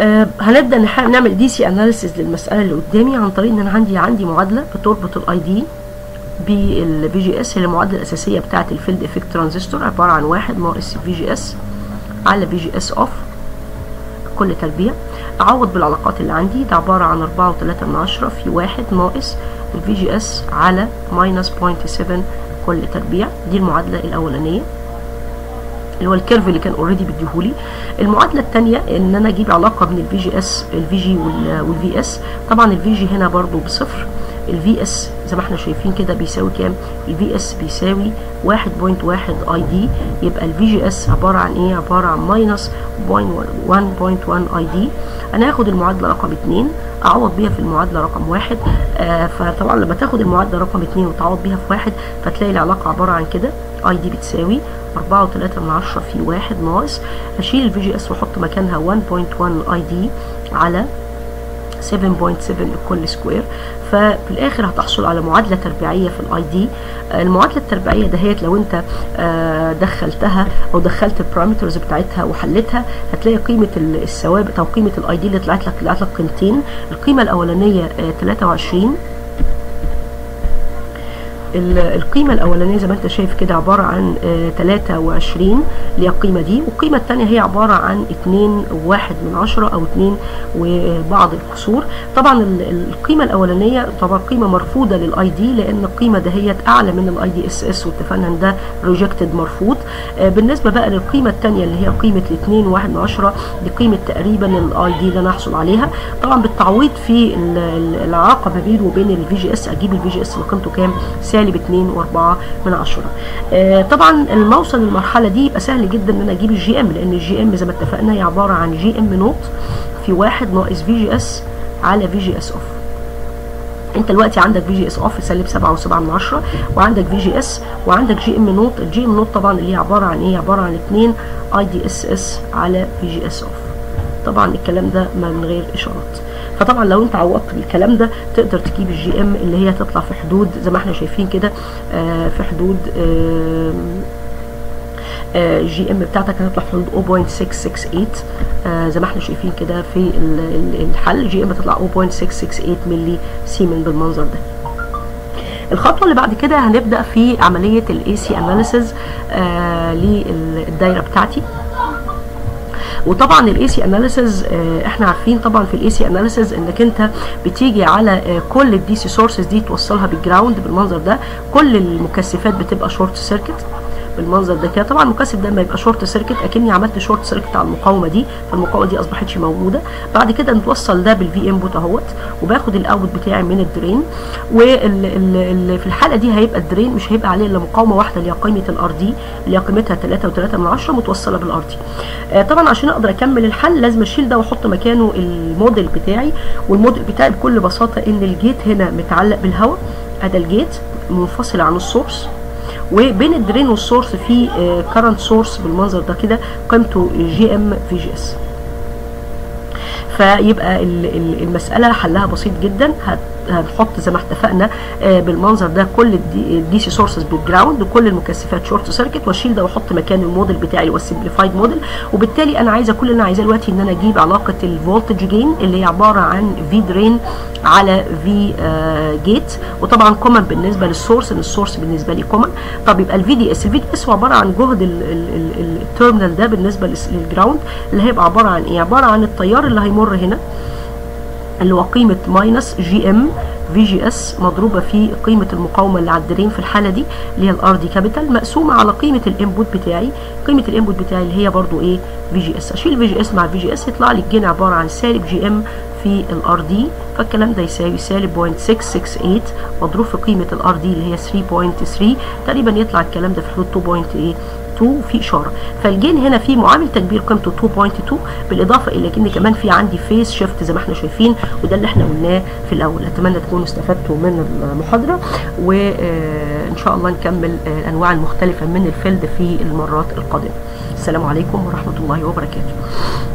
آه هنبدا نعمل دي سي اناليسيز للمساله اللي قدامي عن طريق ان انا عندي عندي معادله بتربط الاي دي بالفي جي اس هي المعادله الاساسيه بتاعه الفيلد افكت ترانزستور عباره عن واحد ناقص في جي اس على في جي اس اوف كل تربيع اعوض بالعلاقات اللي عندي ده عباره عن أربعة وتلاتة من عشرة في واحد ناقص الفي جي اس على ماينس بوينت سفن كل تربيع دي المعادله الاولانيه اللي هو الكيرف اللي كان اوريدي بيديهولي المعادله الثانيه ان انا اجيب علاقه بين الفي جي اس الفي جي والفي اس طبعا الفي جي هنا برضو بصفر الفي اس زي ما احنا شايفين كده بيساوي كام الفي اس بيساوي 1.1 اي دي يبقى الفي جي اس عباره عن ايه عباره عن ماينس 1.1 اي دي انا هاخد المعادله رقم 2 اعوض بيها في المعادله رقم واحد آه فطبعا لما تاخد المعادله رقم 2 وتعوض بيها في واحد فتلاقي العلاقه عباره عن كده اي دي بتساوي أربعة وتلاتة من عشرة في واحد ناقص أشيل الفي جي اس وأحط مكانها 1.1 اي دي على 7.7 لكل سكوير ففي الاخر هتحصل على معادله تربيعيه في الاي دي المعادله التربيعيه دهيت لو انت دخلتها او دخلت البارامترز بتاعتها وحلتها هتلاقي قيمه الثوابت او قيمه الاي دي اللي طلعت لك طلعت لك قيمتين القيمه الاولانيه 23 القيمة الأولانية زي ما أنت شايف كده عبارة عن 23 اللي هي القيمة دي والقيمة الثانية هي عبارة عن 2 واحد من عشرة أو 2 وبعض الكسور طبعا القيمة الأولانية طبعا قيمة مرفوضة للأي دي لأن القيمة دهيت أعلى من الأي دي اس اس واتفقنا إن ده ريجكتد مرفوض بالنسبة بقى للقيمة الثانية اللي هي قيمة 2 واحد من عشرة دي قيمة تقريبا الأي دي اللي أنا هحصل عليها طبعا بالتعويض في العلاقة ما بينه وبين الفي جي اس أجيب الفي جي اس اللي قيمته كام سالب 2 و4 من عشرة آه طبعا لما اوصل للمرحله دي يبقى سهل جدا ان انا اجيب الجي ام لان الجي ام زي ما اتفقنا هي عباره عن جي ام نوت في واحد ناقص في جي اس على في جي اس اوف انت دلوقتي عندك في جي اس اوف سالب 7 و7 من عشرة وعندك في جي اس وعندك جي ام نوت الجي ام نوت طبعا اللي هي عباره عن ايه عباره عن 2 اي دي اس اس على في جي اس اوف طبعا الكلام ده من غير اشارات فطبعا لو انت عوضت بالكلام ده تقدر تجيب الجي ام اللي هي تطلع في حدود زي ما احنا شايفين كده آه في حدود الجي ام بتاعتك هتطلع في حدود 0.668 آه زي ما احنا شايفين كده في الحل جي ام تطلع 0.668 ملي سيمن بالمنظر ده الخطوه اللي بعد كده هنبدا في عمليه الاي سي اناليسيز للدايره بتاعتي وطبعا الاي سي اناليسيز احنا عارفين طبعا في الاي سي اناليسيز انك انت بتيجي على كل الدي سي سورسز دي توصلها بالجراوند بالمنظر ده كل المكثفات بتبقى شورت سيركت بالمنظر ده كده طبعا المكثف ده لما يبقى شورت سيركت اكني عملت شورت سيركت على المقاومه دي فالمقاومه دي اصبحتش موجوده بعد كده نتوصل ده بالفي انبوت اهوت وباخد الاوت بتاعي من الدرين وفي الحاله دي هيبقى الدرين مش هيبقى عليه الا مقاومه واحده اللي هي قيمه الار دي اللي هي قيمتها 3.3 من عشرة متوصله بالار دي آه طبعا عشان اقدر اكمل الحل لازم اشيل ده واحط مكانه الموديل بتاعي والموديل بتاعي بكل بساطه ان الجيت هنا متعلق بالهواء ادي الجيت منفصل عن السورس وبين الدرين والسورس في كرنت سورس بالمنظر ده كده قيمته جي ام في جي اس فيبقى المساله حلها بسيط جدا هنحط زي ما اتفقنا بالمنظر ده كل الدي سي سورسز بالجراوند وكل المكثفات شورت سيركت واشيل ده واحط مكان الموديل بتاعي اللي هو السمبليفايد موديل وبالتالي انا عايزه كل اللي انا عايزاه دلوقتي ان انا اجيب علاقه الفولتج جين اللي هي عباره عن في درين على في جيت وطبعا كومن بالنسبه للسورس ان السورس بالنسبه لي كومن طب يبقى الفي دي اس الفي دي اس هو عباره عن جهد التيرمينال ده بالنسبه للجراوند اللي هيبقى عباره عن ايه عباره عن التيار اللي هيمر هنا اللي هو قيمة ماينس جي ام في جي اس مضروبة في قيمة المقاومة اللي على الدرين في الحالة دي اللي هي الار دي كابيتال مقسومة على قيمة الانبوت بتاعي قيمة الانبوت بتاعي اللي هي برضو ايه في جي اس اشيل في جي اس مع الفي جي اس يطلع لي الجين عبارة عن سالب جي ام في الار دي فالكلام ده يساوي سالب 0.668 مضروب في قيمة الار دي اللي هي 3.3 تقريبا يطلع الكلام ده في حدود 2.8 2 في اشاره فالجين هنا في معامل تكبير قيمته 2.2 بالاضافه الى ان كمان في عندي فيس شيفت زي ما احنا شايفين وده اللي احنا قلناه في الاول اتمنى تكونوا استفدتوا من المحاضره وان شاء الله نكمل الانواع المختلفه من الفيلد في المرات القادمه السلام عليكم ورحمه الله وبركاته